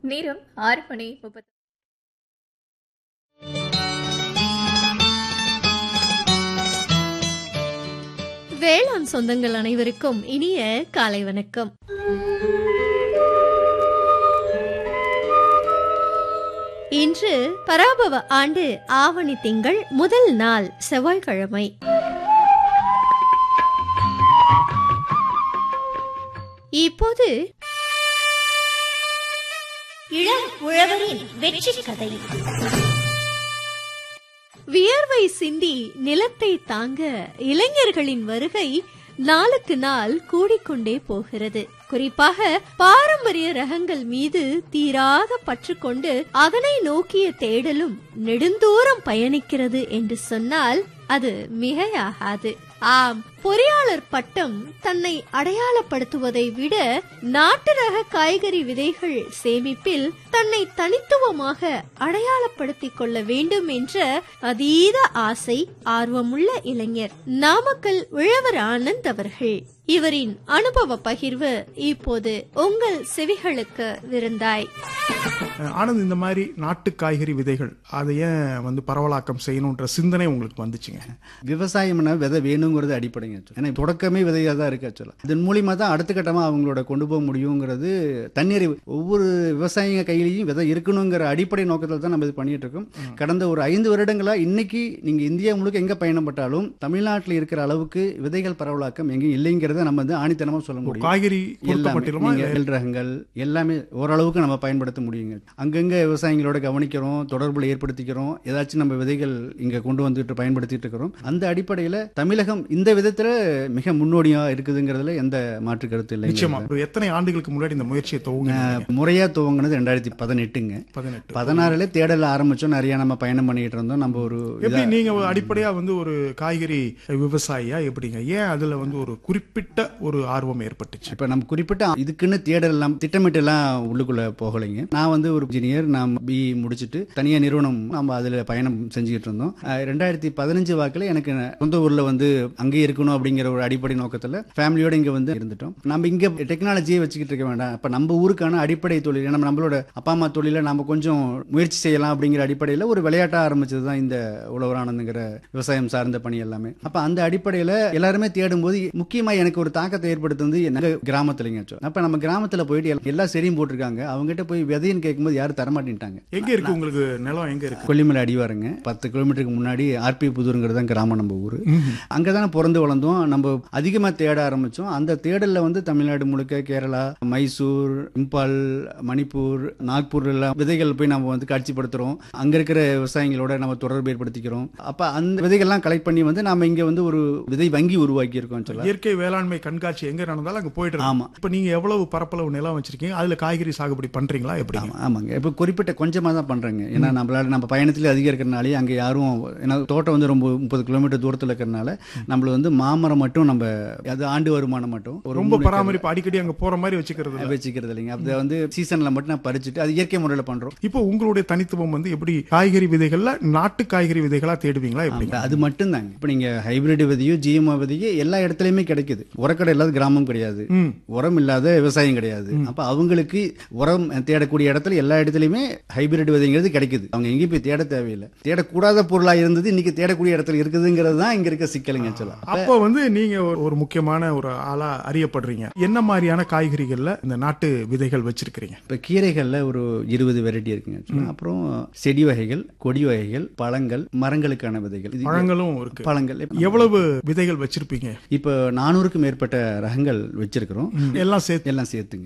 நேரம் ஆறு மணி முப்பது வேளாண் சொந்தங்கள் அனைவருக்கும் இனிய காலை வணக்கம் இன்று பராபவ ஆண்டு ஆவணி திங்கள் முதல் நாள் செவ்வாய்க்கிழமை இப்போது இளம் உழவரின் வெற்றி கதை வியர்வை சிந்தி நிலத்தை தாங்க இளைஞர்களின் வருகை நாளுக்கு நாள் கூடிக்கொண்டே போகிறது குறிப்பாக பாரம்பரிய ரகங்கள் மீது தீராத பற்று கொண்டு அதனை நோக்கிய தேடலும் நெடுந்தூரம் பயணிக்கிறது என்று சொன்னால் அது மிகையாகாது ஆம் பொறியாளர் பட்டம் தன்னை அடையாளப்படுத்துவதை விட நாட்டு ரக காய்கறி விதைகள் சேமிப்பில் தன்னை தனித்துவமாக அடையாளப்படுத்திக் கொள்ள வேண்டும் என்ற அதீத ஆசை ஆர்வமுள்ள இளைஞர் நாமக்கல் உழவர் ஆனந்த் அவர்கள் இவரின் அனுபவ பகிர்வு இப்போது உங்கள் செவிகளுக்கு விருந்தாய் ஆனந்த் இந்த மாதிரி நாட்டு காய்கறி விதைகள் அதை ஏன் வந்து பரவலாக்கம் செய்யணுன்ற சிந்தனை உங்களுக்கு வந்துச்சுங்க விவசாயம்னா விதை வேணுங்கிறது அடிப்படைங்க actually. ஏன்னா தொடக்கமே விதையாக தான் இருக்கு ஆக்சுவலாக இதன் மூலியமா தான் அடுத்த கட்டமாக அவங்களோட கொண்டு போக முடியுங்கிறது தண்ணீர் ஒவ்வொரு விவசாயிங்க கையிலையும் விதை இருக்கணுங்கிற அடிப்படை நோக்கத்தில் தான் நம்ம இது பண்ணிட்டு இருக்கோம் கடந்த ஒரு ஐந்து வருடங்களா இன்னைக்கு நீங்க இந்தியா முழுக்க எங்க பயணப்பட்டாலும் தமிழ்நாட்டில் இருக்கிற அளவுக்கு விதைகள் பரவலாக்கம் எங்கேயும் இல்லைங்கிறத நம்ம வந்து ஆணித்தனமா சொல்ல முடியும் காய்கறி பொறுத்த எல்லாமே மட்டுமா நீங்க நெல் ரகங்கள் எல்லாமே ஓரளவுக்கு நம்ம பயன்படுத்த முடியுங்க அங்கங்க விவசாயிகளோட கவனிக்கிறோம் தொடர்புல ஏற்படுத்திக்கிறோம் ஏதாச்சும் நம்ம விதைகள் இங்க கொண்டு வந்துட்டு பயன்படுத்திட்டு இருக்கிறோம் அந்த அடிப்படையில தமிழகம் இந்த விதத்துல மிக முன்னோடியா இருக்குதுங்கிறதுல எந்த மாற்று கருத்து நிச்சயமா இல்லைங்க ஒரு எத்தனை ஆண்டுகளுக்கு முன்னாடி இந்த முயற்சியை துவங்க முறையா துவங்கினது ரெண்டாயிரத்தி பதினெட்டுங்க பதினெட்டு பதினாறுல தேடல ஆரம்பிச்சோம் நிறைய நம்ம பயணம் பண்ணிட்டு இருந்தோம் நம்ம ஒரு எப்படி நீங்க ஒரு அடிப்படையா வந்து ஒரு காய்கறி விவசாயியா எப்படிங்க ஏன் அதுல வந்து ஒரு குறிப்பிட்ட ஒரு ஆர்வம் ஏற்பட்டுச்சு இப்ப நம்ம குறிப்பிட்ட இதுக்குன்னு தேடல் எல்லாம் திட்டமிட்டு எல்லாம் உள்ளுக்குள்ள போகலைங்க நான் வந்து ஒரு இன்ஜினியர் நான் பி முடிச்சுட்டு தனியா நிறுவனம் நம்ம அதுல பயணம் செஞ்சுக்கிட்டு இருந்தோம் அஹ் ரெண்டாயிரத்தி பதினஞ்சு வாக்குல எனக்கு சொந்த ஊர்ல வந்து அங்கேயே இருக்கணும் அப்படிங்கிற ஒரு அடிப்படை நோக்கத்துல ஃபேமிலியோட இங்க வந்து இருந்துட்டோம் நம்ம இங்க டெக்னாலஜியை வச்சுக்கிட்டு இருக்க வேண்டாம் இப்ப நம்ம ஊருக்கான அடிப்படை தொழில் நம்ம நம்மளோட அப்பா அம்மா தொழில நம்ம கொஞ்சம் முயற்சி செய்யலாம் அப்படிங்கிற அடிப்படையில ஒரு விளையாட்டா ஆரம்பிச்சது தான் இந்த உழவரானந்துங்கிற விவசாயம் சார்ந்த பணி எல்லாமே அப்ப அந்த அடிப்படையில எல்லாருமே தேடும்போது முக்கியமா எனக்கு ஒரு தாக்கத்தை ஏற்படுத்துனது எங்க கிராமத்துலங்க actually. அப்ப நம்ம கிராமத்துல போயிட்டு எல்லா- எல்லா செடியும் போட்டிருக்காங்க அவங்ககிட்ட போய் விதைன்னு கேட்கும்போது யாரும் தரமாட்டேன்ட்டாங்க எங்க இருக்கு உங்களுக்கு நிலம் எங்க இருக்கு கொல்லிமலை அடிவாருங்க பத்து கிலோமீட்டருக்கு முன்னாடி ஆர்பி புதூருங்கிறது தான் கிராமம் நம்ம ஊர் அங்கே தானே பிறந்து வளர்ந்தோம் நம்ம அதிகமாக தேட ஆரம்பித்தோம் அந்த தேடலில் வந்து தமிழ்நாடு முழுக்க கேரளா மைசூர் இம்பால் மணிப்பூர் நாக்பூர் எல்லாம் விதைகள் போய் நம்ம வந்து காட்சிப்படுத்துகிறோம் அங்கே இருக்கிற விவசாயிகளோட நம்ம தொடர்பு ஏற்படுத்திக்கிறோம் அப்போ அந்த விதைகள்லாம் கலெக்ட் பண்ணி வந்து நம்ம இங்கே வந்து ஒரு விதை வங்கி உருவாக்கி இருக்கோம் சொல்ல இயற்கை வேளாண்மை கண்காட்சி எங்க நடந்தாலும் அங்க போயிட்டு இருக்கோம். ஆமா. இப்ப நீங்க எவ்வளவு பரப்பளவு நிலம் வச்சிருக்கீங்க அதுல காய்கறி சாகுபடி பண்றீங்களா எப்படி ஆமா, ஆமாங்க இப்போ குறிப்பிட்ட கொஞ்சமாக தான் பண்ணுறேங்க ஏன்னா நம்மளால நம்ம பயணத்தில் அதிகம் இருக்கிறனாலே அங்கே யாரும் ஏன்னா தோட்டம் வந்து ரொம்ப முப்பது கிலோமீட்டர் தூரத்தில் இருக்கிறனால நம்மள வந்து மாமரம் மட்டும் நம்ம அது ஆண்டு வருமானம் மட்டும் ஒரு ரொம்ப மூணு பராமரிப்பு அடிக்கடி அங்க போற மாதிரி வச்சுக்கிறது இல்ல. வச்சுக்கிறது இல்லைங்க அதை வந்து சீசனில் மட்டும் நான் பறிச்சுட்டு அது இயற்கை முறையில் பண்ணுறோம் இப்போ உங்களுடைய தனித்துவம் வந்து எப்படி காய்கறி விதைகள்ல நாட்டு காய்கறி விதைகளா தேடுவீங்களா எப்படி அது மட்டும் தாங்க இப்போ நீங்க ஹைபிரிட் விதையோ ஜிஎம்ஓ விதையோ எல்லா இடத்துலயுமே கிடைக்குது உரக்கடை இல்லாத கிராமம் கிடையாது ம். உரம் இல்லாத விவசாயம் கிடையாது அப்ப அவங்களுக்கு உரம் தேடக்கூடிய இடத்துல எல்லா இடத்துலயுமே ஹைபிரிட் விதைங்கிறது கிடைக்குது அவங்க எங்கேயும் போய் தேட தேவையில்லை தேடக்கூடாத பொருளா இருந்தது இன்னைக்கு தேடக்கூடிய இடத்துல இருக்குதுங்கிறது தான் இங்க இருக்க சிக்கலுங்க ஆக்சுவலா அப்போ வந்து நீங்க ஒரு- ஒரு முக்கியமான ஒரு ஆளா அறியப்படுறீங்க என்ன மாதிரியான காய்கறிகள்ல இந்த நாட்டு விதைகள் வச்சிருக்கிறீங்க இப்ப கீரைகள்ல ஒரு இருபது வெரைட்டி இருக்குங்க actually. அப்புறம் செடி வகைகள் கொடி வகைகள் பழங்கள் மரங்களுக்கான விதைகள் இது பழங்களும் இருக்கு பழங்கள் எவ்வளவு விதைகள் வச்சிருப்பீங்க இப்போ நானூறுக்கும் மேற்பட்ட ரகங்கள் வச்சிருக்கிறோம் எல்லாம் சேர்த்து எல்லாம் சேர்த்துங்க